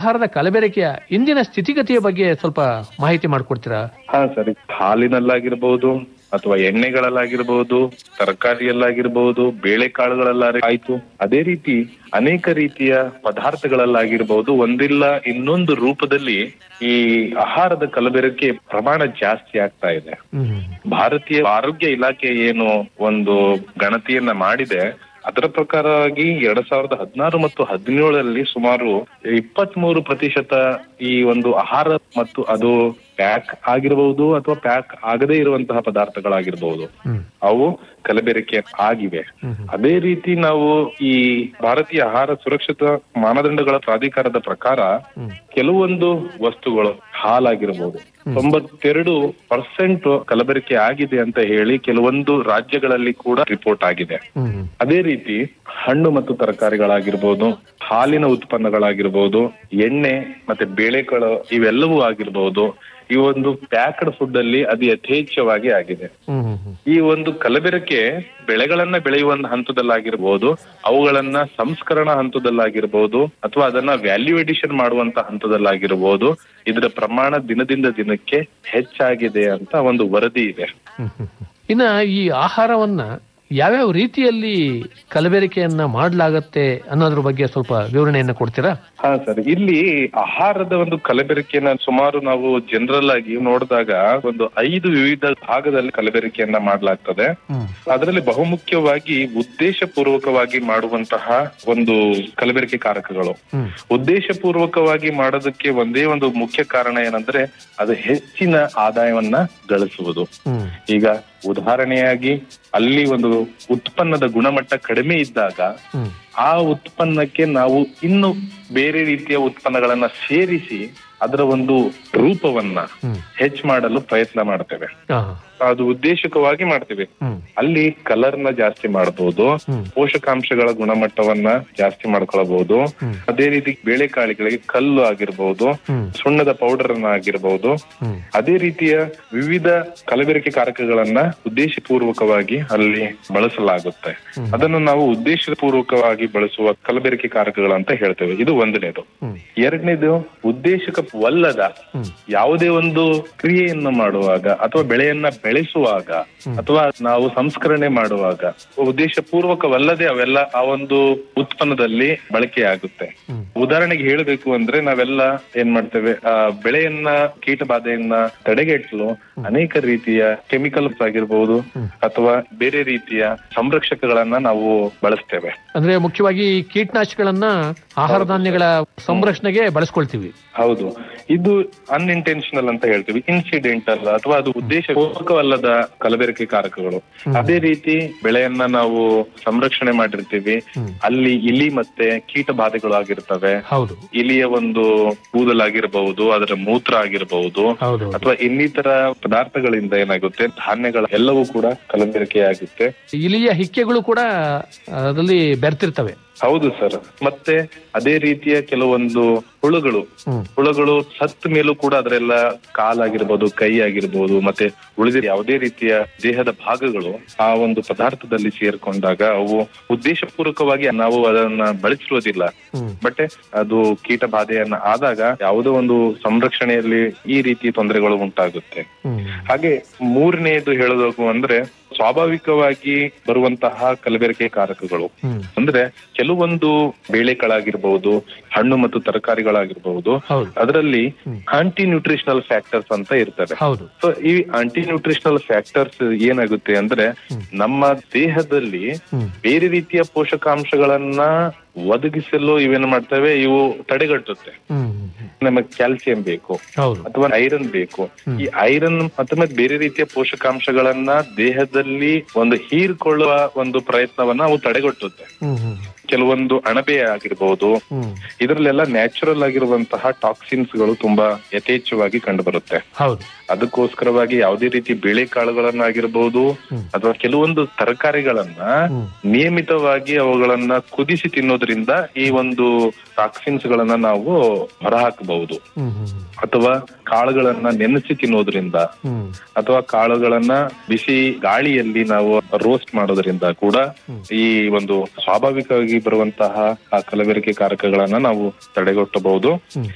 ಆಹಾರದ ಕಲಬೆರಕೆಯ ಇಂದಿನ ಸ್ಥಿತಿಗತಿಯ ಬಗ್ಗೆ ಸ್ವಲ್ಪ ಮಾಹಿತಿ ಮಾಡಿಕೊಡ್ತೀರಾ ಹಾ ಸರಿ ಹಾಲಿನಲ್ಲಾಗಿರ್ಬಹುದು ಅಥವಾ ಎಣ್ಣೆಗಳಲ್ಲಾಗಿರ್ಬಹುದು ತರಕಾರಿಯಲ್ಲಾಗಿರ್ಬಹುದು ಬೇಳೆಕಾಳುಗಳಲ್ಲಾಗಿ ಆಯ್ತು ಅದೇ ರೀತಿ ಅನೇಕ ರೀತಿಯ ಪದಾರ್ಥಗಳಲ್ಲಾಗಿರ್ಬಹುದು ಒಂದಿಲ್ಲ ಇನ್ನೊಂದು ರೂಪದಲ್ಲಿ ಈ ಆಹಾರದ ಕಲಬೆರಕೆ ಪ್ರಮಾಣ ಜಾಸ್ತಿ ಆಗ್ತಾ ಇದೆ ಭಾರತೀಯ ಆರೋಗ್ಯ ಇಲಾಖೆ ಏನು ಒಂದು ಗಣತಿಯನ್ನ ಮಾಡಿದೆ ಅದರ ಪ್ರಕಾರವಾಗಿ ಎರಡ್ ಸಾವಿರದ ಹದಿನಾರು ಮತ್ತು ಹದಿನೇಳರಲ್ಲಿ ಸುಮಾರು ಇಪ್ಪತ್ತ್ ಮೂರು ಪ್ರತಿಶತ ಈ ಒಂದು ಆಹಾರ ಮತ್ತು ಅದು ಪ್ಯಾಕ್ ಆಗಿರಬಹುದು ಅಥವಾ ಪ್ಯಾಕ್ ಆಗದೇ ಇರುವಂತಹ ಪದಾರ್ಥಗಳಾಗಿರಬಹುದು ಅವು ಕಲಬೆರಕೆ ಆಗಿವೆ ಅದೇ ರೀತಿ ನಾವು ಈ ಭಾರತೀಯ ಆಹಾರ ಸುರಕ್ಷತಾ ಮಾನದಂಡಗಳ ಪ್ರಾಧಿಕಾರದ ಪ್ರಕಾರ ಕೆಲವೊಂದು ವಸ್ತುಗಳು ಹಾಲಾಗಿರಬಹುದು ತೊಂಬತ್ತೆರಡು ಪರ್ಸೆಂಟ್ ಕಲಬೆರಕೆ ಆಗಿದೆ ಅಂತ ಹೇಳಿ ಕೆಲವೊಂದು ರಾಜ್ಯಗಳಲ್ಲಿ ಕೂಡ ರಿಪೋರ್ಟ್ ಆಗಿದೆ ಅದೇ ರೀತಿ ಹಣ್ಣು ಮತ್ತು ತರಕಾರಿಗಳಾಗಿರ್ಬೋದು ಹಾಲಿನ ಉತ್ಪನ್ನಗಳಾಗಿರ್ಬೋದು ಎಣ್ಣೆ ಮತ್ತೆ ಬೇಳೆಕಾಳು ಇವೆಲ್ಲವೂ ಆಗಿರ್ಬೋದು ಈ ಒಂದು ಪ್ಯಾಕ್ಡ್ ಫುಡ್ ಅಲ್ಲಿ ಅದು ಯಥೇಚ್ಛವಾಗಿ ಆಗಿದೆ ಈ ಒಂದು ಕಲಬೆರಕೆ ಬೆಳೆಗಳನ್ನ ಬೆಳೆಯುವ ಒಂದು ಹಂತದಲ್ಲಾಗಿರ್ಬೋದು ಅವುಗಳನ್ನ ಸಂಸ್ಕರಣಾ ಹಂತದಲ್ಲಾಗಿರ್ಬೋದು ಅಥವಾ ಅದನ್ನ ವ್ಯಾಲ್ಯೂ ಎಡಿಷನ್ ಮಾಡುವಂತ ಹಂತದಲ್ಲಾಗಿರ್ಬೋದು ಇದರ ಪ್ರಮಾಣ ದಿನದಿಂದ ದಿನಕ್ಕೆ ಹೆಚ್ಚಾಗಿದೆ ಅಂತ ಒಂದು ವರದಿ ಇದೆ ಇನ್ನ ಈ ಆಹಾರವನ್ನ ಯಾವ್ಯಾವ ರೀತಿಯಲ್ಲಿ ಕಲಬೆರಕೆಯನ್ನ ಮಾಡಲಾಗತ್ತೆ ಅನ್ನೋದ್ರ ಬಗ್ಗೆ ಸ್ವಲ್ಪ ವಿವರಣೆಯನ್ನ ಕೊಡ್ತೀರಾ ಹಾ ಸರ್ ಇಲ್ಲಿ ಆಹಾರದ ಒಂದು ಕಲಬೆರಕೆಯನ್ನ ಸುಮಾರು ನಾವು ಜನರಲ್ ಆಗಿ ನೋಡಿದಾಗ ಒಂದು ಐದು ವಿವಿಧ ಭಾಗದಲ್ಲಿ ಕಲಬೆರಕೆಯನ್ನ ಮಾಡಲಾಗ್ತದೆ ಅದರಲ್ಲಿ ಬಹುಮುಖ್ಯವಾಗಿ ಉದ್ದೇಶ ಪೂರ್ವಕವಾಗಿ ಮಾಡುವಂತಹ ಒಂದು ಕಲಬೆರಕೆ ಕಾರಕಗಳು ಉದ್ದೇಶ ಪೂರ್ವಕವಾಗಿ ಮಾಡೋದಕ್ಕೆ ಒಂದೇ ಒಂದು ಮುಖ್ಯ ಕಾರಣ ಏನಂದ್ರೆ ಅದು ಹೆಚ್ಚಿನ ಆದಾಯವನ್ನ ಗಳಿಸುವುದು ಈಗ ಉದಾಹರಣೆಯಾಗಿ ಅಲ್ಲಿ ಒಂದು ಉತ್ಪನ್ನದ ಗುಣಮಟ್ಟ ಕಡಿಮೆ ಇದ್ದಾಗ ಆ ಉತ್ಪನ್ನಕ್ಕೆ ನಾವು ಇನ್ನು ಬೇರೆ ರೀತಿಯ ಉತ್ಪನ್ನಗಳನ್ನ ಸೇರಿಸಿ ಅದರ ಒಂದು ರೂಪವನ್ನ ಹೆಚ್ಚು ಮಾಡಲು ಪ್ರಯತ್ನ ಮಾಡ್ತೇವೆ ಅದು ಉದ್ದೇಶಕವಾಗಿ ಮಾಡ್ತೇವೆ ಅಲ್ಲಿ ಕಲರ್ ನ ಜಾಸ್ತಿ ಮಾಡಬಹುದು ಪೋಷಕಾಂಶಗಳ ಗುಣಮಟ್ಟವನ್ನ ಜಾಸ್ತಿ ಮಾಡ್ಕೊಳ್ಬಹುದು ಅದೇ ರೀತಿ ಬೇಳೆಕಾಳಿಗಳಿಗೆ ಕಲ್ಲು ಆಗಿರ್ಬಹುದು ಸುಣ್ಣದ ಪೌಡರ್ ಅನ್ನ ಆಗಿರ್ಬಹುದು ಅದೇ ರೀತಿಯ ವಿವಿಧ ಕಲಬೆರಕೆ ಕಾರಕಗಳನ್ನ ಉದ್ದೇಶಪೂರ್ವಕವಾಗಿ ಅಲ್ಲಿ ಬಳಸಲಾಗುತ್ತೆ ಅದನ್ನು ನಾವು ಉದ್ದೇಶಪೂರ್ವಕವಾಗಿ ಬಳಸುವ ಕಲಬೆರಕೆ ಕಾರಕಗಳಂತ ಹೇಳ್ತೇವೆ ಇದು ಒಂದನೇದು ಎರಡನೇದು ಉದ್ದೇಶಕವಲ್ಲದ ಯಾವುದೇ ಒಂದು ಕ್ರಿಯೆಯನ್ನು ಮಾಡುವಾಗ ಅಥವಾ ಬೆಳೆಯನ್ನ ಬೆಳೆಸುವಾಗ ಅಥವಾ ನಾವು ಸಂಸ್ಕರಣೆ ಮಾಡುವಾಗ ಉದ್ದೇಶಪೂರ್ವಕವಲ್ಲದೆ ಅವೆಲ್ಲ ಆ ಒಂದು ಉತ್ಪನ್ನದಲ್ಲಿ ಬಳಕೆಯಾಗುತ್ತೆ ಉದಾಹರಣೆಗೆ ಹೇಳಬೇಕು ಅಂದ್ರೆ ನಾವೆಲ್ಲ ಏನ್ ಮಾಡ್ತೇವೆ ಆ ಬೆಳೆಯನ್ನ ಕೀಟ ಬಾಧೆಯನ್ನ ತಡೆಗಟ್ಟಲು ಅನೇಕ ರೀತಿಯ ಕೆಮಿಕಲ್ಸ್ ಆಗಿರ್ಬಹುದು ಅಥವಾ ಬೇರೆ ರೀತಿಯ ಸಂರಕ್ಷಕಗಳನ್ನ ನಾವು ಬಳಸ್ತೇವೆ ಅಂದ್ರೆ ಮುಖ್ಯವಾಗಿ ಕೀಟನಾಶಕಗಳನ್ನ ಆಹಾರ ಧಾನ್ಯಗಳ ಸಂರಕ್ಷಣೆಗೆ ಬಳಸ್ಕೊಳ್ತೀವಿ ಹೌದು ಇದು ಅನ್ಇಂಟೆನ್ಷನಲ್ ಅಂತ ಹೇಳ್ತೀವಿ ಇನ್ಸಿಡೆಂಟಲ್ ಅಥವಾ ಅದು ಉದ್ದೇಶಪೂರ್ವಕವಲ್ಲದ ಕಲಬೆರಕೆ ಕಾರಕಗಳು ಅದೇ ರೀತಿ ಬೆಳೆಯನ್ನ ನಾವು ಸಂರಕ್ಷಣೆ ಮಾಡಿರ್ತೀವಿ ಅಲ್ಲಿ ಇಲಿ ಮತ್ತೆ ಕೀಟ ಬಾಧೆಗಳು ಆಗಿರ್ತವೆ ಹೌದು ಇಲಿಯ ಒಂದು ಕೂದಲಾಗಿರಬಹುದು ಅದರ ಮೂತ್ರ ಆಗಿರಬಹುದು ಹೌದು ಅಥವಾ ಇನ್ನಿತರ ಪದಾರ್ಥಗಳಿಂದ ಏನಾಗುತ್ತೆ ಧಾನ್ಯಗಳ ಎಲ್ಲವೂ ಕೂಡ ಕಲಬೆರಕೆ ಆಗುತ್ತೆ ಇಲಿಯ ಹಿಕ್ಕೆಗಳು ಕೂಡ ಅದರಲ್ಲಿ ಬೆರ್ತಿರ್ತವೆ ಹೌದು ಸರ್ ಮತ್ತೆ ಅದೇ ರೀತಿಯ ಕೆಲವೊಂದು ಹುಳುಗಳು ಹುಳುಗಳು ಸತ್ತ ಮೇಲೂ ಕೂಡ ಅದರೆಲ್ಲ ಕಾಲಾಗಿರ್ಬೋದು ಕೈ ಆಗಿರ್ಬೋದು ಮತ್ತೆ ಉಳಿದ ಯಾವುದೇ ರೀತಿಯ ದೇಹದ ಭಾಗಗಳು ಆ ಒಂದು ಪದಾರ್ಥದಲ್ಲಿ ಸೇರ್ಕೊಂಡಾಗ ಅವು ಉದ್ದೇಶಪೂರ್ವಕವಾಗಿ ನಾವು ಅದನ್ನ ಬಳಸಿರುವುದಿಲ್ಲ ಬಟ್ ಅದು ಕೀಟ ಬಾಧೆಯನ್ನ ಆದಾಗ ಯಾವುದೋ ಒಂದು ಸಂರಕ್ಷಣೆಯಲ್ಲಿ ಈ ರೀತಿ ತೊಂದರೆಗಳು ಉಂಟಾಗುತ್ತೆ ಹಾಗೆ ಮೂರನೆಯದು ಹೇಳೋದು ಅಂದ್ರೆ ಸ್ವಾಭಾವಿಕವಾಗಿ ಬರುವಂತಹ ಕಲಬೆರಕೆ ಕಾರಕಗಳು ಅಂದ್ರೆ ಕೆಲವೊಂದು ಬೇಳೆಗಳಾಗಿರ್ಬಹುದು ಹಣ್ಣು ಮತ್ತು ತರಕಾರಿಗಳಾಗಿರ್ಬಹುದು ಅದರಲ್ಲಿ ಆಂಟಿ ನ್ಯೂಟ್ರಿಷನಲ್ ಫ್ಯಾಕ್ಟರ್ಸ್ ಅಂತ ಇರ್ತವೆ ಹೌದು ಸೊ ಈ ಆಂಟಿ ನ್ಯೂಟ್ರಿಷನಲ್ ಫ್ಯಾಕ್ಟರ್ಸ್ ಏನಾಗುತ್ತೆ ಅಂದ್ರೆ ನಮ್ಮ ದೇಹದಲ್ಲಿ ಬೇರೆ ರೀತಿಯ ಪೋಷಕಾಂಶಗಳನ್ನ ಒದಗಿಸಲು ಇವೇನ್ ಮಾಡ್ತವೆ ಇವು ತಡೆಗಟ್ಟುತ್ತೆ ನಮಗೆ ಕ್ಯಾಲ್ಸಿಯಂ ಬೇಕು ಹೌದು ಅಥವಾ ಐರನ್ ಬೇಕು ಈ ಐರನ್ ಅಥವಾ ಬೇರೆ ರೀತಿಯ ಪೋಷಕಾಂಶಗಳನ್ನ ದೇಹದಲ್ಲಿ ಒಂದು ಹೀರ್ಕೊಳ್ಳುವ ಒಂದು ಪ್ರಯತ್ನವನ್ನ ಅವು ತಡೆಗಟ್ಟುತ್ತೆ ಕೆಲವೊಂದು ಅಣಬೆ ಆಗಿರ್ಬಹುದು ಇದರಲ್ಲೆಲ್ಲ ನ್ಯಾಚುರಲ್ ಆಗಿರುವಂತಹ ಟಾಕ್ಸಿನ್ಸ್ ಗಳು ತುಂಬಾ ಯಥೇಚ್ಛವಾಗಿ ಕಂಡು ಬರುತ್ತೆ ಹೌದು ಅದಕ್ಕೋಸ್ಕರವಾಗಿ ಯಾವುದೇ ರೀತಿ ಬೇಳೆಕಾಳುಗಳನ್ನಾಗಿರ್ಬಹುದು ಅಥವಾ ಕೆಲವೊಂದು ತರಕಾರಿಗಳನ್ನ ನಿಯಮಿತವಾಗಿ ಅವುಗಳನ್ನ ಕುದಿಸಿ ತಿನ್ನೋದ್ರಿಂದ ಈ ಒಂದು ಟಾಕ್ಸಿನ್ಸ್ ಗಳನ್ನ ನಾವು ಹೊರಹಾಕಬಹುದು ಅಥವಾ ಕಾಳುಗಳನ್ನ ನೆನೆಸಿ ತಿನ್ನೋದ್ರಿಂದ ಅಥವಾ ಕಾಳುಗಳನ್ನ ಬಿಸಿ ಗಾಳಿಯಲ್ಲಿ ನಾವು ರೋಸ್ಟ್ ಮಾಡೋದ್ರಿಂದ ಕೂಡ ಈ ಒಂದು ಸ್ವಾಭಾವಿಕವಾಗಿ ಬರುವಂತಹ ಆ ಕಲಬೆರಕೆ ಕಾರಕಗಳನ್ನ ನಾವು ತಡೆಗಟ್ಟಬಹುದು